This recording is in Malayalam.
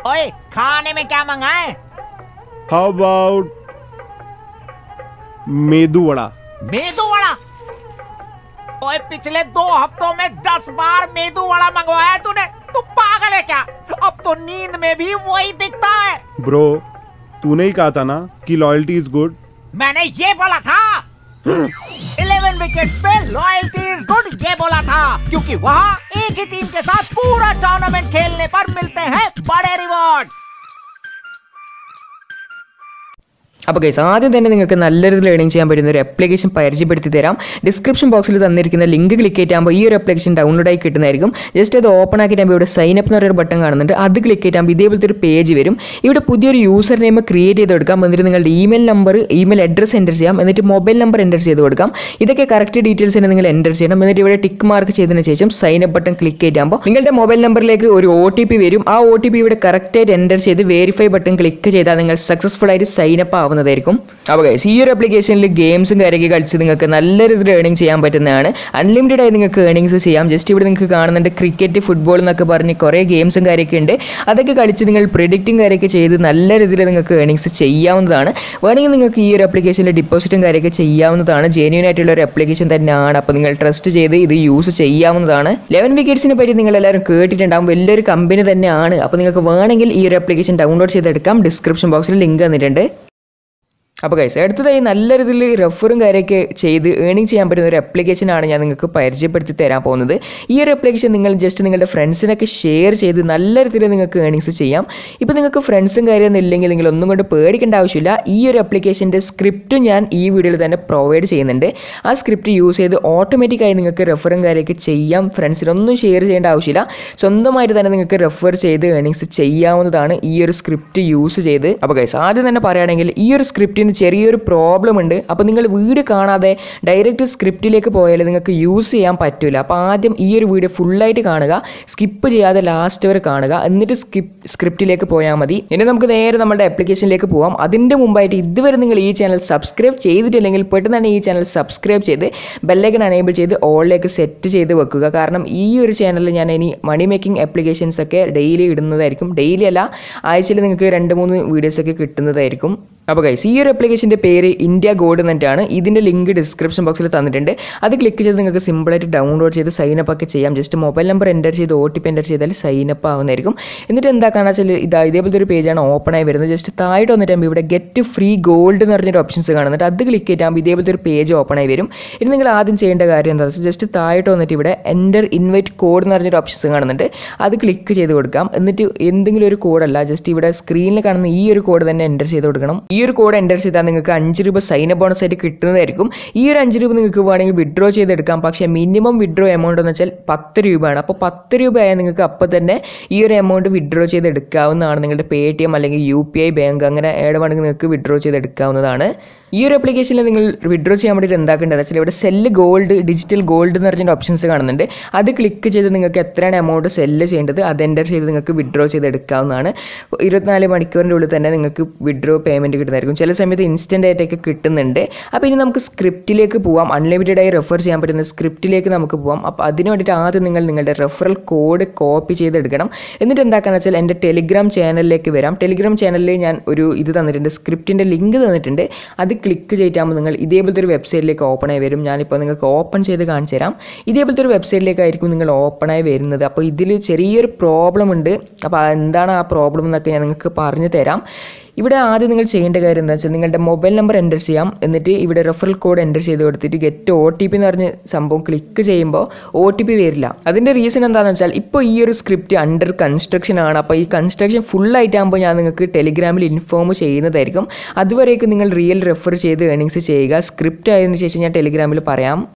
ओए खाने में क्या मंगाए हाउ अबाउट मेदू वड़ा मेदू वड़ा ओए पिछले दो हफ्तों में दस बार मेदू वड़ा मंगवाया है तूने तू पागल है क्या अब तो नींद में भी वही दिखता है ब्रो तूने ही कहा था ना कि लॉयल्टी इज गुड मैंने ये बोला था इलेवन विकेट्स पे लॉयल्टी इज गुड ये बोला था क्योंकि वहाँ एक ही टीम के साथ पूरा टूर्नामेंट खेलने पर मिलते हैं बड़े रिवॉर्ड्स അപ്പോൾ ഗൈസ് ആദ്യം തന്നെ നിങ്ങൾക്ക് നല്ല രീതിയിൽ ഏണിംഗ് ചെയ്യാൻ പറ്റുന്ന ഒരു ആപ്ലിക്കേഷൻ പരിചയപ്പെടുത്തി തരാം ഡിസ്ക്രിപ്ഷൻ ബോക്സിൽ തന്നിരിക്കുന്ന ലിങ്ക് ക്ലിക്ക് ചെയ്താകുമ്പോൾ ഈ ഒരു ആപ്ലിക്കേഷൻ ഡൗൺലോഡ് ആയി കിട്ടുന്നതായിരിക്കും ജസ്റ്റ് അത് ഓപ്പൺ ആക്കിയിട്ടാകുമ്പോൾ ഇവിടെ സൈൻ അപ്പ് എന്ന് പറയുന്ന ബട്ടൺ കാണുന്നുണ്ട് അത് ക്ലിക്ക് ചെയ്താകുമ്പോൾ ഇതേപോലത്തെ ഒരു പേജ് വരും ഇവിടെ പുതിയൊരു യൂസർ നെയിം ക്രിയേറ്റ് ചെയ്ത് കൊടുക്കാം എന്നിട്ട് നിങ്ങളുടെ email number email address enter ചെയ്യാം എന്നിട്ട് മൊബൈൽ നമ്പർ എൻ്റർ ചെയ്ത് കൊടുക്കാം ഇതൊക്കെ കറക്റ്റ് ഡീറ്റെയിൽസ് തന്നെ നിങ്ങൾ എൻ്റർ ചെയ്യണം എന്നിട്ട് ഇവിടെ ടിക്ക് മാർക്ക് ചെയ്തതിന് ശേഷം സൈൻ അപ്പ് ബട്ടൺ ക്ലിക്ക് ചെയ്താകുമ്പോൾ നിങ്ങളുടെ മൊബൈൽ നമ്പറിലേക്ക് ഒരു ഒ ടി പി വരും ആ ഒ ടി പി ഇവിടെ കറക്റ്റായിട്ട് എൻ്റർ ചെയ്ത് വെരിഫൈ ബട്ടൺ ക്ലിക്ക് ചെയ്താൽ നിങ്ങൾ സക്സസ്ഫുൾ ആയിട്ട് സൈൻ അപ്പ് ആവുന്നതായിരിക്കും അപ്പോൾ ഗൈസ് ഈ ഒരു ആപ്ലിക്കേഷനിൽ ഗെയിംസും കാര്യമൊക്കെ കളിച്ച് നിങ്ങൾക്ക് നല്ല രീതിയിൽ ഏണിംഗ് ചെയ്യാൻ പറ്റുന്നതാണ് അൺലിമിറ്റഡ് ആയി നിങ്ങൾക്ക് ഏണിങ്സ് ചെയ്യാം ജസ്റ്റ് ഇവിടെ നിങ്ങൾക്ക് കാണുന്നുണ്ട് ക്രിക്കറ്റ് ഫുട്ബോൾ എന്നൊക്കെ പറഞ്ഞ് കുറേ ഗെയിംസും കാര്യമൊക്കെ ഉണ്ട് അതൊക്കെ കളിച്ച് നിങ്ങൾ പ്രിഡിക്റ്റും കാര്യമൊക്കെ ചെയ്ത് നല്ല രീതിയിൽ നിങ്ങൾക്ക് ഏണിങ്സ് ചെയ്യാവുന്നതാണ് വേണമെങ്കിൽ നിങ്ങൾക്ക് ഈ ഒരു ആപ്ലിക്കേഷനിൽ ഡിപ്പോസിറ്റും കാര്യമൊക്കെ ചെയ്യാവുന്നതാണ് ജെന്യൂൻ ആയിട്ടുള്ള ഒരു ആപ്ലിക്കേഷൻ തന്നെയാണ് അപ്പോൾ നിങ്ങൾ ട്രസ്റ്റ് ചെയ്ത് ഇത് യൂസ് ചെയ്യാവുന്നതാണ് ലെവൻ വിക്കറ്റ്സിനെ പറ്റി നിങ്ങൾ എല്ലാവരും കേട്ടിട്ടുണ്ടാകും വലിയൊരു കമ്പനി തന്നെയാണ് അപ്പോൾ നിങ്ങൾക്ക് വേണമെങ്കിൽ ഈ ഒരു ആപ്ലിക്കേഷൻ ഡൗൺലോഡ് ചെയ്തെടുക്കാം ഡിസ്ക്രിപ്ഷൻ ബോക്സിൽ ലിങ്ക് തന്നിട്ടുണ്ട് അപ്പോൾ ഗൈസ് അടുത്തതായി നല്ല രീതിയിൽ റെഫറും കാര്യമൊക്കെ ചെയ്ത് ഏണിംഗ് ചെയ്യാൻ പറ്റുന്ന ഒരു ആപ്ലിക്കേഷനാണ് ഞാൻ നിങ്ങൾക്ക് പരിചയപ്പെടുത്തി തരാൻ പോകുന്നത് ഈ ഒരു ആപ്ലിക്കേഷൻ നിങ്ങൾ ജസ്റ്റ് നിങ്ങളുടെ ഫ്രണ്ട്സിനൊക്കെ ഷെയർ ചെയ്ത് നല്ല രീതിയിൽ നിങ്ങൾക്ക് ഏണിങ്സ് ചെയ്യാം ഇപ്പോൾ നിങ്ങൾക്ക് ഫ്രണ്ട്സും കാര്യമൊന്നും ഇല്ലെങ്കിൽ നിങ്ങൾ ഒന്നും കൊണ്ട് പേടിക്കേണ്ട ആവശ്യമില്ല ഈ ഒരു ആപ്ലിക്കേഷൻ്റെ സ്ക്രിപ്റ്റ് ഞാൻ ഈ വീഡിയോയിൽ തന്നെ പ്രൊവൈഡ് ചെയ്യുന്നുണ്ട് ആ സ്ക്രിപ്റ്റ് യൂസ് ചെയ്ത് ഓട്ടോമാറ്റിക്കായി നിങ്ങൾക്ക് റെഫറും കാര്യമൊക്കെ ചെയ്യാം ഫ്രണ്ട്സിനൊന്നും ഷെയർ ചെയ്യേണ്ട ആവശ്യമില്ല സ്വന്തമായിട്ട് തന്നെ നിങ്ങൾക്ക് റെഫർ ചെയ്ത് ഏണിങ്സ് ചെയ്യാവുന്നതാണ് ഈ ഒരു സ്ക്രിപ്റ്റ് യൂസ് ചെയ്ത് അപ്പോൾ ഗൈസ് ആദ്യം തന്നെ പറയുകയാണെങ്കിൽ ഈ ഒരു സ്ക്രിപ്റ്റിന് ചെറിയൊരു പ്രോബ്ലം ഉണ്ട് അപ്പോൾ നിങ്ങൾ വീഡിയോ കാണാതെ ഡയറക്റ്റ് സ്ക്രിപ്റ്റിലേക്ക് പോയാൽ നിങ്ങൾക്ക് യൂസ് ചെയ്യാൻ പറ്റില്ല അപ്പോൾ ആദ്യം ഈ ഒരു വീഡിയോ ഫുള്ളായിട്ട് കാണുക സ്കിപ്പ് ചെയ്യാതെ ലാസ്റ്റ് വരെ കാണുക എന്നിട്ട് സ്കിപ്പ് സ്ക്രിപ്റ്റിലേക്ക് പോയാൽ മതി ഇനി നമുക്ക് നേരെ നമ്മുടെ ആപ്ലിക്കേഷനിലേക്ക് പോകാം അതിൻ്റെ മുമ്പായിട്ട് ഇതുവരെ നിങ്ങൾ ഈ ചാനൽ സബ്സ്ക്രൈബ് ചെയ്തിട്ടില്ലെങ്കിൽ പെട്ടെന്ന് തന്നെ ഈ ചാനൽ സബ്സ്ക്രൈബ് ചെയ്ത് ബെല്ലൈക്കൺ അനേബിൾ ചെയ്ത് ഓളിലേക്ക് സെറ്റ് ചെയ്ത് വെക്കുക കാരണം ഈ ഒരു ചാനലിൽ ഞാൻ ഇനി മണി മേക്കിംഗ് ആപ്ലിക്കേഷൻസ് ഒക്കെ ഡെയിലി ഇടുന്നതായിരിക്കും ഡെയിലി അല്ല ആഴ്ചയിൽ നിങ്ങൾക്ക് രണ്ട് മൂന്ന് വീഡിയോസ് ഒക്കെ കിട്ടുന്നതായിരിക്കും അപ്പോൾ ഗൈസ് ഈ ഒരു ആപ്ലിക്കേഷൻ്റെ പേര് ഇന്ത്യ ഗോഡ് എന്നിട്ടാണ് ഇതിൻ്റെ ലിങ്ക് ഡിസ്ക്രിപ്ഷൻ ബോക്സിൽ തന്നിട്ടുണ്ട് അത് ക്ലിക്ക് ചെയ്ത് നിങ്ങൾക്ക് സിമ്പിളായിട്ട് ഡൗൺലോഡ് ചെയ്ത് സൈൻ അപ്പ് ഒക്കെ ചെയ്യാം ജസ്റ്റ് മൊബൈൽ നമ്പർ എൻ്റർ ചെയ്ത് ഒ ടി പി എൻ്റർ ചെയ്താൽ സൈൻ അപ്പ് ആവുന്നതായിരിക്കും എന്നിട്ട് എന്താക്കാന്ന് വെച്ചാൽ ഇതാ ഇതേപോലത്തെ ഒരു പേജാണ് ഓപ്പൺ ആയി വരുന്നത് ജസ്റ്റ് താഴോട്ട് വന്നിട്ടാകുമ്പോൾ ഇവിടെ ഗെറ്റ് ഫ്രീ ഗോൾഡ് എന്ന് പറഞ്ഞൊരു ഓപ്ഷൻസ് കാണുന്നുണ്ട് അത് ക്ലിക്ക് ചെയ്താകുമ്പോൾ ഇതേപോലത്തെ ഒരു പേജ് ഓപ്പൺ ആയി വരും ഇനി നിങ്ങൾ ആദ്യം ചെയ്യേണ്ട കാര്യം എന്താ വെച്ചാൽ ജസ്റ്റ് താഴോട്ട് വന്നിട്ട് ഇവിടെ എൻ്റർ ഇൻവൈറ്റ് കോഡ് എന്ന് പറഞ്ഞൊരു ഓപ്ഷൻസ് കാണുന്നുണ്ട് അത് ക്ലിക്ക് ചെയ്ത് കൊടുക്കാം എന്നിട്ട് എന്തെങ്കിലും ഒരു കോഡല്ല ജസ്റ്റ് ഇവിടെ സ്ക്രീനിൽ കാണുന്ന ഈ ഒരു കോഡ് തന്നെ എൻ്റർ ചെയ്ത് കൊടുക്കണം ഈ ഒരു കോഡ് എൻ്റർ ചെയ്താൽ നിങ്ങൾക്ക് അഞ്ച് രൂപ സൈൻ അപ്പ് ബോണസ് ആയിട്ട് കിട്ടുന്നതായിരിക്കും ഈ ഒരു അഞ്ച് രൂപ നിങ്ങൾക്ക് വേണമെങ്കിൽ വിഡ്രോ ചെയ്തെടുക്കാം പക്ഷേ മിനിമം വിഡ്രോ എമൗണ്ട് എന്ന് വെച്ചാൽ പത്ത് രൂപയാണ് അപ്പോൾ പത്ത് രൂപയായാൽ നിങ്ങൾക്ക് അപ്പോൾ തന്നെ ഈ ഒരു എമൗണ്ട് വിഡ്രോ ചെയ്തെടുക്കാവുന്നതാണ് നിങ്ങളുടെ പേ ടി എം അല്ലെങ്കിൽ യു പി ഐ ബാങ്ക് അങ്ങനെ ഏടെ വേണമെങ്കിൽ നിങ്ങൾക്ക് വിഡ്രോ ചെയ്തെടുക്കാവുന്നതാണ് ഈ ഒരു ആപ്ലിക്കേഷനിൽ നിങ്ങൾ വിഡ്രോ ചെയ്യാൻ വേണ്ടിയിട്ട് എന്താക്കേണ്ടത് വെച്ചാൽ ഇവിടെ സെല്ല് ഗോൾഡ് ഡിജിറ്റൽ ഗോൾഡ് എന്ന് പറഞ്ഞ ഓപ്ഷൻസ് കാണുന്നുണ്ട് അത് ക്ലിക്ക് ചെയ്ത് നിങ്ങൾക്ക് എത്രയാണ് എമൗണ്ട് സെല്ല് ചെയ്യേണ്ടത് അത് എൻ്റർ ചെയ്ത് നിങ്ങൾക്ക് വിഡ്രോ ചെയ്തെടുക്കാവുന്നതാണ് ഇരുപത്തിനാല് മണിക്കൂറിൻ്റെ ഉള്ളിൽ തന്നെ നിങ്ങൾക്ക് വിഡ്രോ പേയ്മെൻറ്റ് കിട്ടുന്നതായിരിക്കും ചില സമയത്ത് ഇൻസ്റ്റൻ്റ് ആയിട്ടൊക്കെ കിട്ടുന്നുണ്ട് അപ്പോൾ ഇനി നമുക്ക് സ്ക്രിപ്റ്റിലേക്ക് പോവാം അൺലിമിറ്റഡ് ആയി റെഫർ ചെയ്യാൻ പറ്റുന്ന സ്ക്രിപ്റ്റിലേക്ക് നമുക്ക് പോവാം അപ്പോൾ അതിന് വേണ്ടിയിട്ട് ആദ്യം നിങ്ങൾ നിങ്ങളുടെ റെഫറൽ കോഡ് കോപ്പി ചെയ്തെടുക്കണം എന്നിട്ട് എന്താക്കാന്ന് വെച്ചാൽ എൻ്റെ ടെലിഗ്രാം ചാനലിലേക്ക് വരാം ടെലിഗ്രാം ചാനലിൽ ഞാൻ ഒരു ഇത് തന്നിട്ടുണ്ട് സ്ക്രിപ്റ്റിൻ്റെ ലിങ്ക് തന്നിട്ടുണ്ട് അത് ക്ലിക്ക് ചെയ്തിട്ടാകുമ്പോൾ നിങ്ങൾ ഇതേപോലത്തെ ഒരു വെബ്സൈറ്റിലേക്ക് ഓപ്പൺ ആയി വരും ഞാനിപ്പോൾ നിങ്ങൾക്ക് ഓപ്പൺ ചെയ്ത് കാണിച്ചു തരാം ഇതേപോലത്തെ ഒരു വെബ്സൈറ്റിലേക്കായിരിക്കും നിങ്ങൾ ഓപ്പൺ ആയി വരുന്നത് അപ്പോൾ ഇതിൽ ചെറിയൊരു പ്രോബ്ലം ഉണ്ട് അപ്പോൾ എന്താണ് ആ പ്രോബ്ലം എന്നൊക്കെ ഞാൻ നിങ്ങൾക്ക് പറഞ്ഞു തരാം ഇവിടെ ആദ്യം നിങ്ങൾ ചെയ്യേണ്ട കാര്യം എന്താ വെച്ചാൽ നിങ്ങളുടെ മൊബൈൽ നമ്പർ എൻ്റർ ചെയ്യാം എന്നിട്ട് ഇവിടെ റെഫറൽ കോഡ് എൻ്റർ ചെയ്ത് കൊടുത്തിട്ട് ഗെറ്റ് ഒ ടി പി എന്ന് പറഞ്ഞ സംഭവം ക്ലിക്ക് ചെയ്യുമ്പോൾ ഒ ടി പി വരില്ല അതിൻ്റെ റീസൺ എന്താണെന്ന് വെച്ചാൽ ഇപ്പോൾ ഈ ഒരു സ്ക്രിപ്റ്റ് അണ്ടർ കൺസ്ട്രക്ഷൻ ആണ് അപ്പോൾ ഈ കൺസ്ട്രക്ഷൻ ഫുൾ ആയിട്ടാകുമ്പോൾ ഞാൻ നിങ്ങൾക്ക് ടെലിഗ്രാമിൽ ഇൻഫോം ചെയ്യുന്നതായിരിക്കും അതുവരേക്കും നിങ്ങൾ റിയൽ റെഫർ ചെയ്ത് ഏണിങ്സ് ചെയ്യുക സ്ക്രിപ്റ്റ് ആയതിനു ശേഷം ഞാൻ ടെലിഗ്രാമിൽ പറയാം